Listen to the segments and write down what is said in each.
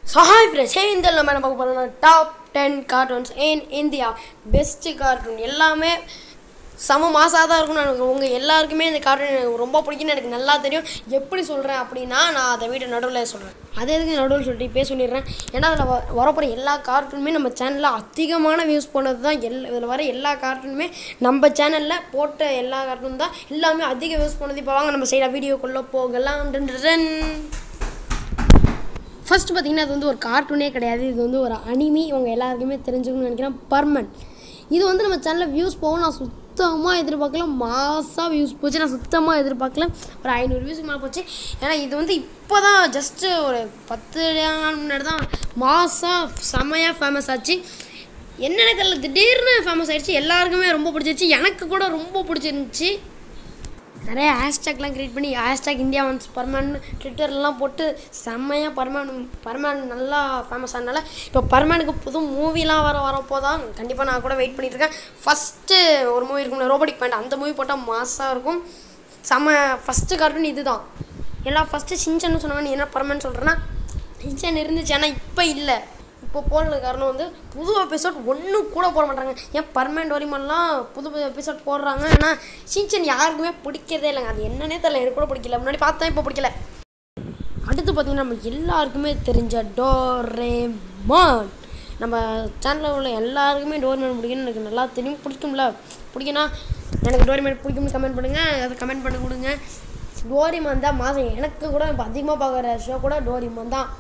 So hi friends ஏன் இந்த நம்ம என்ன பார்க்க போகிறோம்னா top ten cartoons in India best cartoon எல்லாமே செம மாசாக தான் இருக்கும் எனக்கு உங்கள் எல்லாருக்குமே இந்த கார்ட்டூன் எனக்கு ரொம்ப பிடிக்கும்னு எனக்கு நல்லா தெரியும் எப்படி சொல்கிறேன் அப்படின்னா நான் அதை வீட்டு நடுவில் சொல்கிறேன் அதே எதுக்கு நடுவில் சொல்லிட்டு இப்பே சொல்லிடுறேன் ஏன்னா அதில் வரப்போகிற எல்லா கார்ட்டூனுமே நம்ம சேனலில் அதிகமான வியூஸ் போனது தான் எல் இதில் வர எல்லா கார்ட்டூனுமே நம்ம சேனலில் போட்ட எல்லா கார்ட்டூன் தான் எல்லாமே அதிக வியூஸ் போனது இப்போ வாங்க நம்ம சைடாக வீடியோக்குள்ளே போகலாம் டன் டன் டன். ஃபர்ஸ்ட் பார்த்தீங்கன்னா அது வந்து ஒரு கார்ட்டூனே கிடையாது இது வந்து ஒரு அனிமி இவங்க எல்லாருக்குமே தெரிஞ்சுக்கணும்னு நினைக்கிறேன் பர்மன் இது வந்து நம்ம சேனலில் வியூஸ் போகும் நான் சுத்தமாக எதிர்பார்க்கல மாசாக வியூஸ் போச்சு நான் சுத்தமாக எதிர்பார்க்கல ஒரு ஐநூறு வியூஸ்க்கு மேலே போச்சு ஏன்னா இது வந்து இப்போ தான் ஜஸ்ட்டு ஒரு பத்து நாள் முன்னாடி தான் மாசாக செமையாக ஃபேமஸ் ஆச்சு என்னென்ன தெரியல திடீர்னு ஃபேமஸ் ஆயிடுச்சு எல்லாருக்குமே ரொம்ப பிடிச்சிருச்சு எனக்கு கூட ரொம்ப பிடிச்சிருந்துச்சி நிறைய ஹேஷ்டேக்லாம் க்ரியேட் பண்ணி ஹேஷ்டேக் இந்தியா ஒன்ஸ் பர்மனன்ட் ட்விட்டர்லாம் போட்டு செம்மையாக பர்மன் பர்மன் நல்லா ஃபேமஸ் ஆனனால இப்போ பர்மனுக்கு புது மூவிலாம் வர வரப்போ தான் கண்டிப்பாக நான் கூட வெயிட் பண்ணிட்டு இருக்கேன் ஃபஸ்ட்டு ஒரு மூவி இருக்கும் ரோபோட்டிக் பேண்ட் அந்த மூவி போட்டால் மாசாக இருக்கும் செம்ம ஃபஸ்ட்டு கார்ட்டூன் இது தான் எல்லாம் ஃபஸ்ட்டு சின்சன்னு சொன்னாங்க நீ என்ன பர்மன் சொல்கிறேன்னா சின்சன் இருந்துச்சு ஆனால் இப்போ இல்லை இப்போ போடுறது காரணம் வந்து புது எபிசோட் ஒன்று கூட போட மாட்டாங்க ஏன் பர்மனெண்ட் வரிமெல்லாம் புது புது எபிசோட் போடுறாங்க ஆனால் சின்சன் யாருக்குமே பிடிக்கிறதே இல்லைங்க அது என்னன்னே தெரியல எனக்கு கூட பிடிக்கல முன்னாடி பார்த்தா இப்போ பிடிக்கல அடுத்து பார்த்தீங்கன்னா நம்ம எல்லாருக்குமே தெரிஞ்ச டோரேமான் நம்ம சேனலில் உள்ள எல்லாருக்குமே டோரிமேன் பிடிக்கும்னு எனக்கு நல்லா தெரியும் பிடிக்கும்ல பிடிக்கும்னா எனக்கு டோரிமேன் பிடிக்கும்னு கமெண்ட் பண்ணுங்கள் அதை கமெண்ட் பண்ணி கொடுங்க டோரிமான் தான் மாதம் எனக்கு கூட இப்போ அதிகமாக பார்க்குற ஷோ கூட டோரிமான் தான்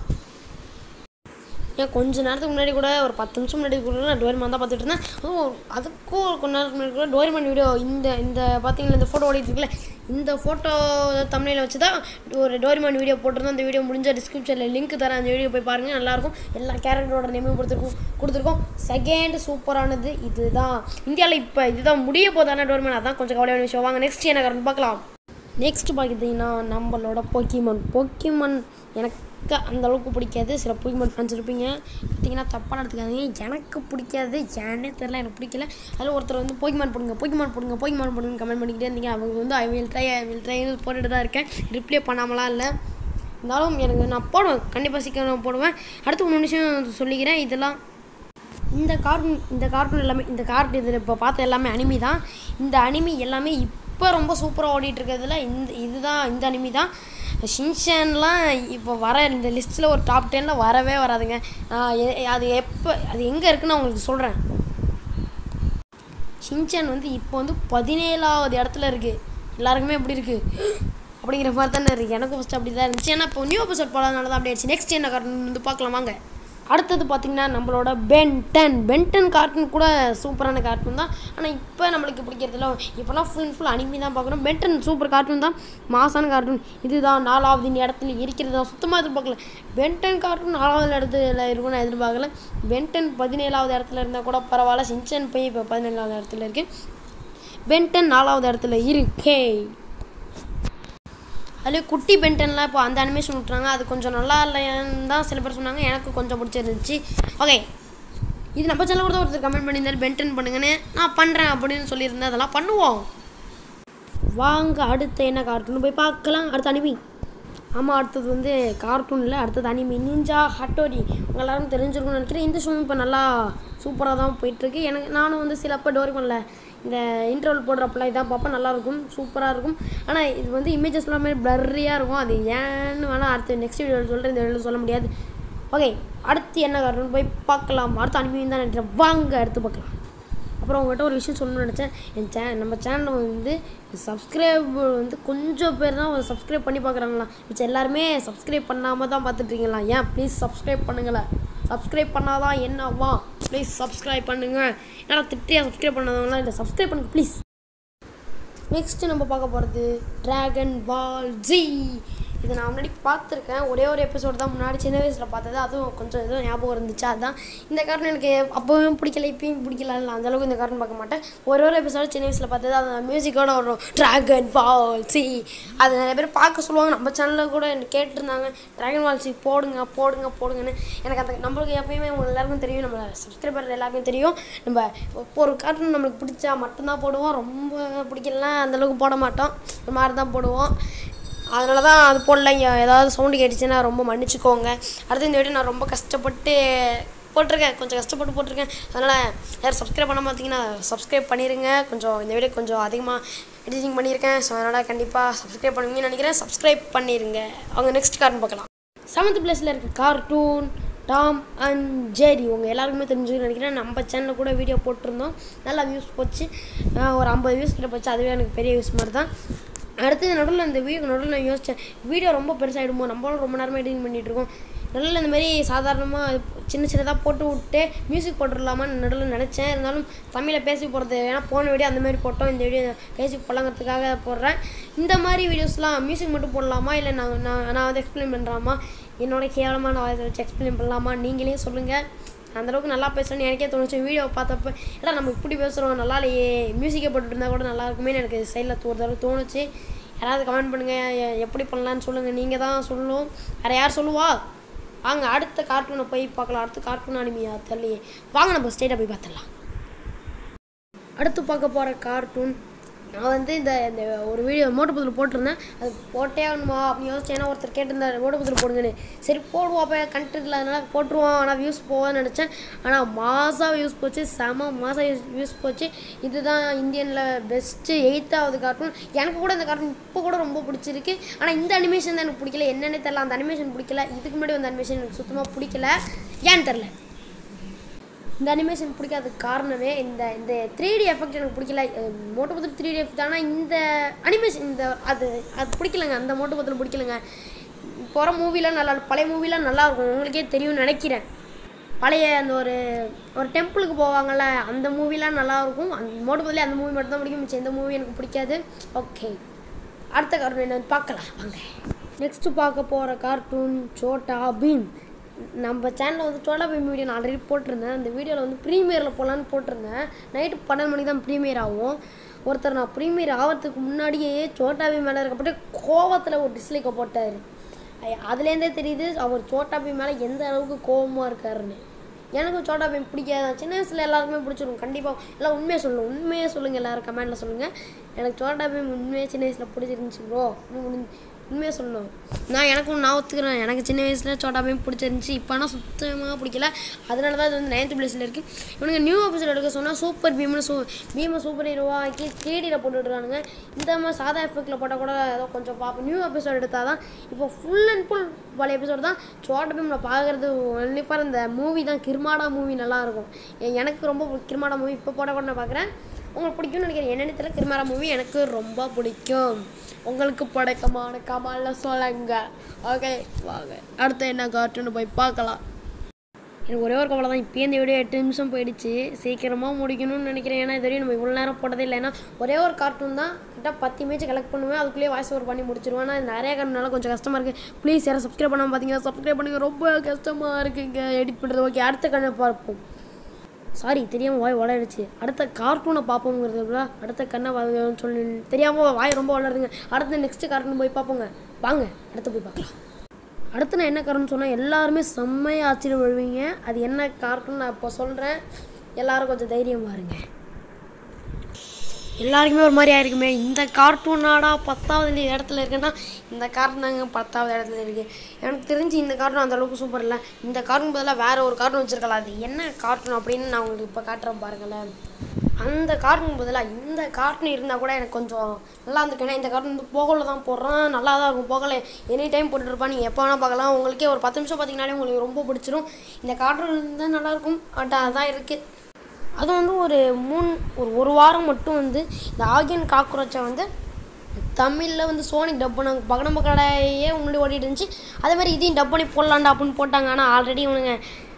ஏன் கொஞ்ச நேரத்துக்கு முன்னாடி கூட ஒரு பத்து நிமிஷம் முன்னாடி கூட நான் டோரிமான் தான் பார்த்துட்டு இருந்தேன் அதுவும் அதுக்கும் ஒரு கொஞ்ச நேரத்துக்கு முன்னாடி கூட டோரிமான் வீடியோ இந்த இந்த பார்த்தீங்களா இந்த ஃபோட்டோ ஓடிட்டு இருக்குல்ல இந்த ஃபோட்டோ தமிழில் வச்சு தான் ஒரு டோரிமான் வீடியோ போட்டிருந்தோம் அந்த வீடியோ முடிஞ்ச டிஸ்கிரிப்ஷனில் லிங்க் தரேன் அந்த வீடியோ போய் பாருங்கள் நல்லாயிருக்கும் எல்லா கேரக்டரோட நேமும் கொடுத்துருக்கோம் கொடுத்துருக்கோம் செகண்ட் சூப்பரானது இதுதான் இந்தியாவில் இப்போ இதுதான் முடிய போதானே டோரிமான் அதான் கொஞ்சம் கவலையான விஷயம் வாங்க நெக்ஸ்ட் என்ன காரணம் பார்க்கலாம் நெக்ஸ்ட் பார்த்தீங்கன்னா நம்மளோட பொக்கிமன் பொக்கிமன் எனக்கு அந்த அளவுக்கு பிடிக்காது சில பொக்கிமன் ஃபேன்ஸ் இருப்பீங்க பார்த்தீங்கன்னா தப்பாக எடுத்துக்காதீங்க எனக்கு பிடிக்காது ஏன்னே தெரில எனக்கு பிடிக்கல அதில் ஒருத்தர் வந்து போக்கிமான் போடுங்க போக்கிமான் போடுங்க போக்கிமான் போடுங்க கமெண்ட் பண்ணிக்கிட்டே இருந்தீங்க அவங்க வந்து I will try I will try போட்டுட்டு தான் இருக்கேன் ரிப்ளை பண்ணாமலாம் இல்லை இருந்தாலும் எனக்கு நான் போடுவேன் கண்டிப்பாக சீக்கிரம் போடுவேன் அடுத்து ஒன்று விஷயம் சொல்லிக்கிறேன் இதெல்லாம் இந்த கார்ட்டூன் இந்த கார்ட்டூன் எல்லாமே இந்த கார்ட்டூன் இதில் இப்போ பார்த்த எல்லாமே அனிமி தான் இந்த அனிமி எல்லாமே இப்போ ரொம்ப சூப்பராக ஓடிட்டு இருக்கிறதுல இந்த இதுதான் இந்த அனிமி தான் ஷின்ஷான்லாம் இப்போ வர இந்த லிஸ்ட்டில் ஒரு டாப் டெனில் வரவே வராதுங்க நான் எ- அது எப்போ அது எங்கே இருக்குன்னு நான் உங்களுக்கு சொல்கிறேன் ஷின்சான் வந்து இப்போ வந்து பதினேழாவது இடத்துல இருக்குது எல்லாருக்குமே எப்படி இருக்குது அப்படிங்கிற மாதிரி தானே இருக்குது எனக்கும் ஃபஸ்ட்டு அப்படி தான் இருந்துச்சு ஏன்னா இப்போ நியூ எபிசோட் போடாதனால தான் அப்படி ஆயிடுச்சு நெக்ஸ்ட் என்ன கார்ட்டூன் வந்து பார்க்கலாம் வாங்க அடுத்தது பார்த்திங்கன்னா நம்மளோட பென்டன் பென்டன் கார்ட்டூன் கூட சூப்பரான கார்ட்டூன் தான் ஆனால் இப்போ நம்மளுக்கு பிடிக்கிறதுல இப்போலாம் ஃபுல் அண்ட் ஃபுல் அனிமி தான் பார்க்குறோம் பென்டன் சூப்பர் கார்ட்டூன் தான் மாசான கார்ட்டூன் இதுதான் நாலாவது இந்த இடத்துல இருக்கிறது தான் சுத்தமாக எதிர்பார்க்கல பென்டன் கார்ட்டூன் நாலாவது இடத்துல இருக்கும்னு நான் எதிர்பார்க்கல பென்டன் பதினேழாவது இடத்துல இருந்தால் கூட பரவாயில்ல சின்சன் போய் இப்போ பதினேழாவது இடத்துல இருக்குது பென்டன் நாலாவது இடத்துல இருக்கே அதுலேயே குட்டி பென்டன்லாம் இப்போ அந்த அனிமேஷன் விட்றாங்க அது கொஞ்சம் நல்லா இல்லைன்னு தான் சில பேர் சொன்னாங்க எனக்கு கொஞ்சம் பிடிச்சிருந்துச்சு ஓகே இது நம்ம சேனல் கூட ஒருத்தர் கமெண்ட் பண்ணியிருந்தாரு பென்டன் பண்ணுங்கன்னு நான் பண்ணுறேன் அப்படின்னு சொல்லியிருந்தேன் அதெல்லாம் பண்ணுவோம் வாங்க அடுத்து என்ன கார்ட்டூன் போய் பார்க்கலாம் அடுத்த அனிமி ஆமாம் அடுத்தது வந்து கார்ட்டூனில் அடுத்தது அனிமி நிஞ்சா ஹட்டோரி உங்க எல்லாரும் தெரிஞ்சிருக்கும்னு நினைக்கிறேன் இந்த ஷோ இப்போ நல்லா சூப்பராக தான் போயிட்டுருக்கு எனக்கு நானும் வந்து சில அப்போ டோரிமன்ல இந்த இன்டர்வல் போடுறப்பெல்லாம் இதான் பார்ப்பேன் நல்லாயிருக்கும் சூப்பராக இருக்கும் ஆனால் இது வந்து இமேஜஸ்லாம் மாதிரி ப்ளர்ரியாக இருக்கும் அது ஏன்னு வேணால் அடுத்து நெக்ஸ்ட் வீடியோவில் சொல்கிறேன் இந்த வீடியோவில் சொல்ல முடியாது ஓகே அடுத்து என்ன கார்ட்டூன் போய் பார்க்கலாம் அடுத்த அனிமையும் தான் நினைக்கிறேன் வாங்க அடுத்து பார்க்கலாம் அப்புறம் உங்கள்கிட்ட ஒரு விஷயம் சொல்லணும்னு நினச்சேன் என் சே நம்ம சேனலில் வந்து சப்ஸ்கிரைப் வந்து கொஞ்சம் பேர் தான் சப்ஸ்கிரைப் பண்ணி பார்க்குறாங்களா மிச்சம் எல்லாருமே சப்ஸ்கிரைப் பண்ணாமல் தான் பார்த்துட்ருக்கீங்களா ஏன் ப்ளீஸ் சப்ஸ்கிரைப் பண்ணுங்களேன் சப்ஸ்கிரைப் பண்ணாதான் என்னவா ப்ளீஸ் சப்ஸ்கிரைப் பண்ணுங்கள் ஏன்னா திட்டியாக சப்ஸ்கிரைப் பண்ணாதவங்களாம் இல்லை சப்ஸ்கிரைப் பண்ணுங்க ப்ளீஸ் நெக்ஸ்ட் நம்ம பார்க்க போகிறது டிராகன் பால் ஜி இது நான் முன்னாடி பார்த்துருக்கேன் ஒரே ஒரு எபிசோட் தான் முன்னாடி சின்ன வயசில் பார்த்தது அதுவும் கொஞ்சம் எதுவும் ஞாபகம் இருந்துச்சு அதுதான் இந்த கார்ட்டூன் எனக்கு அப்போவும் பிடிக்கல இப்பயும் பிடிக்கல இல்லை அந்த அளவுக்கு இந்த கார்ட்டூன் பார்க்க மாட்டேன் ஒரு ஒரு எபிசோட் சின்ன வயசில் பார்த்தது அந்த மியூசிக்கோட வரும் டிராகன் பால் சி அது நிறைய பேர் பார்க்க சொல்லுவாங்க நம்ம சேனலில் கூட எனக்கு கேட்டிருந்தாங்க டிராகன் பால் சி போடுங்க போடுங்க போடுங்கன்னு எனக்கு அந்த நம்மளுக்கு எப்பயுமே உங்க எல்லாருக்கும் தெரியும் நம்ம சப்ஸ்கிரைபர் எல்லாருக்கும் தெரியும் நம்ம இப்போ ஒரு கார்ட்டூன் நம்மளுக்கு பிடிச்சா மட்டும்தான் போடுவோம் ரொம்ப பிடிக்கலனா அந்தளவுக்கு போட மாட்டோம் ஒரு மாதிரி தான் போடுவோம் அதனால தான் அது போடல இங்கே ஏதாவது சவுண்டு கேட்டுச்சுன்னா ரொம்ப மன்னிச்சுக்கோங்க அடுத்து இந்த வீடியோ நான் ரொம்ப கஷ்டப்பட்டு போட்டிருக்கேன் கொஞ்சம் கஷ்டப்பட்டு போட்டிருக்கேன் அதனால் யாரும் சப்ஸ்கிரைப் பண்ண பார்த்தீங்கன்னா சப்ஸ்கிரைப் பண்ணிடுங்க கொஞ்சம் இந்த வீடியோ கொஞ்சம் அதிகமாக எடிட்டிங் பண்ணியிருக்கேன் ஸோ அதனால் கண்டிப்பாக சப்ஸ்கிரைப் பண்ணுவீங்கன்னு நினைக்கிறேன் சப்ஸ்கிரைப் பண்ணிடுங்க அவங்க நெக்ஸ்ட் கார்டு பார்க்கலாம் செவன்த் பிளேஸில் இருக்க கார்ட்டூன் டாம் அண்ட் ஜெரி உங்கள் எல்லாருக்குமே தெரிஞ்சுக்கணும்னு நினைக்கிறேன் நம்ம சேனலில் கூட வீடியோ போட்டிருந்தோம் நல்லா வியூஸ் போச்சு ஆஹ் ஒரு ஐம்பது வியூஸ் கிட்ட போச்சு அதுவே எனக்கு பெரிய வியூஸ் மாதிரி தான் அடுத்தது நடுவில் இந்த வீடியோ நடுவில் நான் யோசித்தேன் வீடியோ ரொம்ப பெருசாகிடுமோ நம்மளும் ரொம்ப நேரமாக எடிட்டிங் பண்ணிகிட்டு இருக்கோம் நடுவில் இந்த மாதிரி சாதாரணமாக சின்ன சின்னதாக போட்டு விட்டு மியூசிக் போட்டுடலாமான்னு நடுவில் நினச்சேன் இருந்தாலும் தமிழில் பேசி போகிறது ஏன்னா போன வீடியோ அந்த மாதிரி போட்டோம் இந்த வீடியோ பேசி போடலாங்கிறதுக்காக போடுறேன் இந்த மாதிரி வீடியோஸ்லாம் மியூசிக் மட்டும் போடலாமா இல்லை நான் நான் நான் வந்து எக்ஸ்பிளைன் பண்ணுறாமா என்னோட கேவலமான வாய்ஸை வச்சு எக்ஸ்பிளைன் பண்ணலாமா நீங்களே சொல்லுங்கள் அந்தளவுக்கு நல்லா பேசுகிறேன்னு எனக்கே தோணுச்சு வீடியோ பார்த்தப்ப ஏடா நம்ம இப்படி பேசுகிறோம் நல்லா இல்லையே மியூசிக்கை போட்டுட்டு இருந்தால் கூட நல்லா இருக்குமே எனக்கு சைடில் ஒரு தடவை தோணுச்சு யாராவது கமெண்ட் பண்ணுங்கள் எப்படி பண்ணலான்னு சொல்லுங்கள் நீங்கள் தான் சொல்லணும் வேறு யார் சொல்லுவா வாங்க அடுத்த கார்ட்டூனை போய் பார்க்கலாம் அடுத்த கார்ட்டூன் அனிமையா தெரியலையே வாங்க நம்ம ஸ்டேட்டாக போய் பார்த்துடலாம் அடுத்து பார்க்க போகிற கார்ட்டூன் நான் வந்து இந்த இந்த ஒரு வீடியோ மோட்டு புதில் போட்டிருந்தேன் அது போட்டே ஆகணுமா அப்படின்னு யோசிச்சேன் ஏன்னா ஒருத்தர் கேட்டிருந்தார் மோட்டு புதில் போடுங்கன்னு சரி போடுவோம் அப்போ கண்டென்ட் இல்லாதனால போட்டுருவோம் ஆனால் வியூஸ் போவான்னு நினச்சேன் ஆனால் மாதம் வியூஸ் போச்சு செம மாதம் வியூஸ் வியூஸ் போச்சு இதுதான் இந்தியனில் பெஸ்ட்டு எயித்தாவது கார்ட்டூன் எனக்கு கூட இந்த கார்ட்டூன் இப்போ கூட ரொம்ப பிடிச்சிருக்கு ஆனால் இந்த அனிமேஷன் தான் எனக்கு பிடிக்கல என்னென்னு தெரில அந்த அனிமேஷன் பிடிக்கல இதுக்கு முன்னாடி வந்த அனிமேஷன் எனக்கு சுத்தமாக பிடிக்கல ஏன்னு தெரில இந்த அனிமேஷன் பிடிக்காததுக்கு காரணமே இந்த இந்த த்ரீ டி எஃபெக்ட் எனக்கு பிடிக்கல மோட்டோ பத்தில் த்ரீ டி எஃபெக்ட் ஆனால் இந்த அனிமேஷன் இந்த அது அது பிடிக்கலங்க அந்த மோட்டோ பத்தில் பிடிக்கலங்க போகிற மூவிலாம் நல்லா பழைய மூவிலாம் நல்லா இருக்கும் உங்களுக்கே தெரியும்னு நினைக்கிறேன் பழைய அந்த ஒரு ஒரு டெம்பிளுக்கு போவாங்கள்ல அந்த மூவிலாம் நல்லா இருக்கும் அந்த மோட்டோ பத்திலே அந்த மூவி மட்டும் தான் பிடிக்கும் மிச்சம் எந்த மூவி எனக்கு பிடிக்காது ஓகே அடுத்த கார்ட்டூன் என்ன பார்க்கலாம் வாங்க நெக்ஸ்ட்டு பார்க்க போகிற கார்ட்டூன் சோட்டா பீம் நம்ம சேனலில் வந்து சோட்டா பீம் வீடியோ நான் ஆல்ரெடி போட்டிருந்தேன் அந்த வீடியோவில் வந்து ப்ரீமியரில் போகலான்னு போட்டிருந்தேன் நைட்டு பன்னெண்டு மணிக்கு தான் ப்ரீமியர் ஆகும் ஒருத்தர் நான் ப்ரீமியர் ஆகிறதுக்கு முன்னாடியே சோட்டா பீம் மேலே இருக்கப்பட்டு கோவத்தில் ஒரு டிஸ்லைக்கை போட்டார் ஐ- அதுலேருந்தே தெரியுது அவர் சோட்டா பீம் மேலே எந்த அளவுக்கு கோவமாக இருக்காருன்னு எனக்கு சோட்டா பீம் பிடிக்காது சின்ன வயசில் எல்லாருக்குமே பிடிச்சிருக்கும் கண்டிப்பாக எல்லாம் உண்மையை சொல்லணும் உண்மையை சொல்லுங்கள் எல்லோரும் கமெண்ட்டில் சொல்லுங்கள் எனக்கு சோட்டா பீம் உண்மையாக சின்ன வயசில் பிடிச்சிருந்துச்சி ப்ரோ உண்மையாக சொல்லணும் நான் எனக்கும் நான் ஒத்துக்கிறேன் எனக்கு சின்ன வயசில் சோட்டா பீம் பிடிச்சிருந்துச்சி இப்போ ஆனால் சுத்தமாக பிடிக்கல அதனால தான் இது வந்து நைன்த் பிளேஸில் இருக்குது இவனுங்க நியூ எபிசோட் எடுக்க சொன்னால் சூப்பர் பீம்னு சூ பீமை சூப்பர் ஹீரோவா ஆக்கி த்ரீடியில் போட்டுட்ருக்கானுங்க இந்த மாதிரி சாதா எஃபெக்டில் போட்டால் கூட ஏதோ கொஞ்சம் பார்ப்போம் நியூ எபிசோட் எடுத்தால் தான் இப்போ ஃபுல் அண்ட் ஃபுல் பழைய எபிசோட் தான் சோட்டா பீமில் பார்க்குறது ஒன்லி ஃபார் இந்த மூவி தான் கிர்மாடா மூவி நல்லாயிருக்கும் எனக்கு ரொம்ப பிடி- கிர்மாடா மூவி இப்போ போட கூட நான் பார்க்குறேன் உங்களுக்கு பிடிக்கும்னு நினைக்கிறேன் என்னென்னு தெரியல கிர்மாடா மூவி எனக்கு ரொம்ப பிடிக்கும் உங்களுக்கு படைக்கமான கமாலில் சொல்லுங்க ஓகே வாங்க அடுத்து என்ன கார்ட்டூன்னு போய் பார்க்கலாம் எனக்கு ஒரே ஒரு கவலை தான் இப்போயே இந்த வீடியோ எட்டு நிமிஷம் போயிடுச்சு சீக்கிரமாக முடிக்கணும்னு நினைக்கிறேன் ஏன்னா இது வரையும் நம்ம இவ்வளோ நேரம் போட்டதே இல்லை ஏன்னா ஒரே ஒரு கார்ட்டூன் தான் கிட்ட பத்து இமேஜ் கலெக்ட் பண்ணுவேன் அதுக்குள்ளேயே வாய்ஸ் ஓவர் பண்ணி முடிச்சிருவேன் ஆனால் இது நிறைய காரணனால கொஞ்சம் கஷ்டமாக இருக்குது ப்ளீஸ் யாரும் சப்ஸ்கிரைப் பண்ணாமல் பார்த்தீங்கன்னா சப்ஸ்கிரைப் பண்ணுங்க ரொம்ப கஷ்டமாக இருக்குங்க எடிட் பண்ணுறது ஓகே அடுத்த கண்ணை பார்ப்போம் சாரி தெரியாமல் வாய் வளருச்சு அடுத்த கார்ட்டூனை பார்ப்போங்கிறது விட அடுத்த கண்ணை வாங்கன்னு சொல்லி தெரியாமல் வாய் ரொம்ப வளருதுங்க அடுத்த நெக்ஸ்ட் கார்ட்டூன் போய் பார்ப்போங்க வாங்க அடுத்து போய் பார்க்கலாம் அடுத்து நான் என்ன காரணம் சொன்னால் எல்லாருமே செம்மையாக ஆச்சரியம் வருவீங்க அது என்ன கார்ட்டூன் நான் இப்போ சொல்கிறேன் எல்லாரும் கொஞ்சம் தைரியம் பாருங்க எல்லாருக்குமே ஒரு மாதிரி ஆயிருக்குமே இந்த கார்ட்டூனாடா பத்தாவது இடத்துல இருக்குன்னா இந்த கார்ட்டூன் தாங்க பத்தாவது இடத்துல இருக்குது எனக்கு தெரிஞ்சு இந்த கார்ட்டூன் அந்த அளவுக்கு சூப்பர் இல்லை இந்த கார்ட்டூன் பதிலாக வேறு ஒரு கார்ட்டூன் வச்சுருக்கலாம் அது என்ன கார்ட்டூன் அப்படின்னு நான் உங்களுக்கு இப்போ காட்டுறேன் பாருங்களேன் அந்த கார்ட்டூன் பதிலாக இந்த கார்ட்டூன் இருந்தால் கூட எனக்கு கொஞ்சம் நல்லா இருந்திருக்கு ஏன்னா இந்த கார்ட்டூன் வந்து போகல தான் போடுறான் நல்லா தான் இருக்கும் போகல எனி டைம் போட்டுருப்பான் நீங்கள் எப்போ வேணால் பார்க்கலாம் உங்களுக்கே ஒரு பத்து நிமிஷம் பார்த்தீங்கன்னாலே உங்களுக்கு ரொம்ப பிடிச்சிரும் இந்த கார்ட்டூன் இருந்தால் நல்லாயிருக்கும் பட் அதான் இருக்குது அது வந்து ஒரு மூணு ஒரு ஒரு வாரம் மட்டும் வந்து இந்த ஆகியன் காக்ரோச்சை வந்து தமிழில் வந்து சோனிக் டப் பண்ணாங்க பகடம் கடையே முன்னாடி ஓடிட்டு இருந்துச்சு அதே மாதிரி இதையும் டப் பண்ணி போடலாண்டா அப்படின்னு போட்டாங்க ஆனால் ஆல்ரெடி இவனுங்க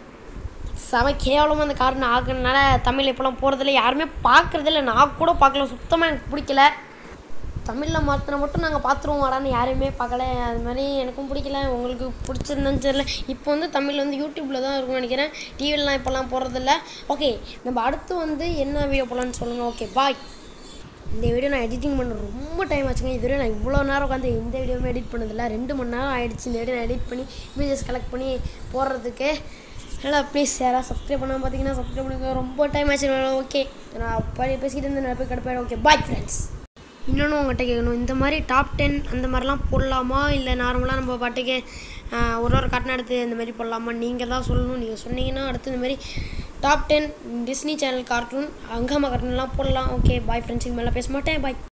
செம கேவலமாக அந்த காரணம் ஆகுறதுனால தமிழ் இப்போலாம் போகிறதில்ல யாருமே பார்க்குறதில்ல நான் கூட பார்க்கல சுத்தமாக எனக்கு பிடிக்கல தமிழில் மாற்றின மட்டும் நாங்கள் பார்த்துருவோம் வாடான்னு யாரையுமே பார்க்கல அது மாதிரி எனக்கும் பிடிக்கல உங்களுக்கு பிடிச்சிருந்தான்னு தெரியல இப்போ வந்து தமிழ் வந்து யூடியூப்பில் தான் இருக்கும்னு நினைக்கிறேன் டிவிலலாம் இப்போல்லாம் போடுறதில்ல ஓகே நம்ம அடுத்து வந்து என்ன வீடியோ போடலான்னு சொல்லுங்கள் ஓகே பாய் இந்த வீடியோ நான் எடிட்டிங் பண்ண ரொம்ப டைம் ஆச்சுங்க இதுவரை நான் இவ்வளோ நேரம் உட்காந்து எந்த வீடியோவுமே எடிட் பண்ணதில்ல ரெண்டு மணி நேரம் ஆயிடுச்சு இந்த வீடியோ நான் எடிட் பண்ணி இமேஜஸ் கலெக்ட் பண்ணி போடுறதுக்கு அதனால் ப்ளீஸ் யாராவது சப்ஸ்கிரைப் பண்ணாமல் பார்த்தீங்கன்னா சப்ஸ்கிரைப் பண்ணுங்க ரொம்ப டைம் ஆச்சு ஓகே நான் படி பேசிக்கிட்டு இருந்தேன் நான் போய் கடுப்பாயிடும் ஓகே பாய் ஃப்ரெண்ட்ஸ் இன்னொன்று உங்கள்கிட்ட கேட்கணும் இந்த மாதிரி டாப் டென் அந்த மாதிரிலாம் போடலாமா இல்லை நார்மலாக நம்ம பாட்டுக்கு ஆஹ், ஒரு ஒரு கார்ட்டூன் எடுத்து இந்த மாதிரி போடலாமா நீங்கள் தான் சொல்லணும் நீங்கள் சொன்னீங்கன்னா அடுத்து இந்த மாதிரி top ten Disney channel cartoon Hungama கார்ட்டூன்லாம் போடலாம் ஓகே பாய் ஃப்ரெண்ட்ஸ் இது மேலே பேச மாட்டேன் பாய்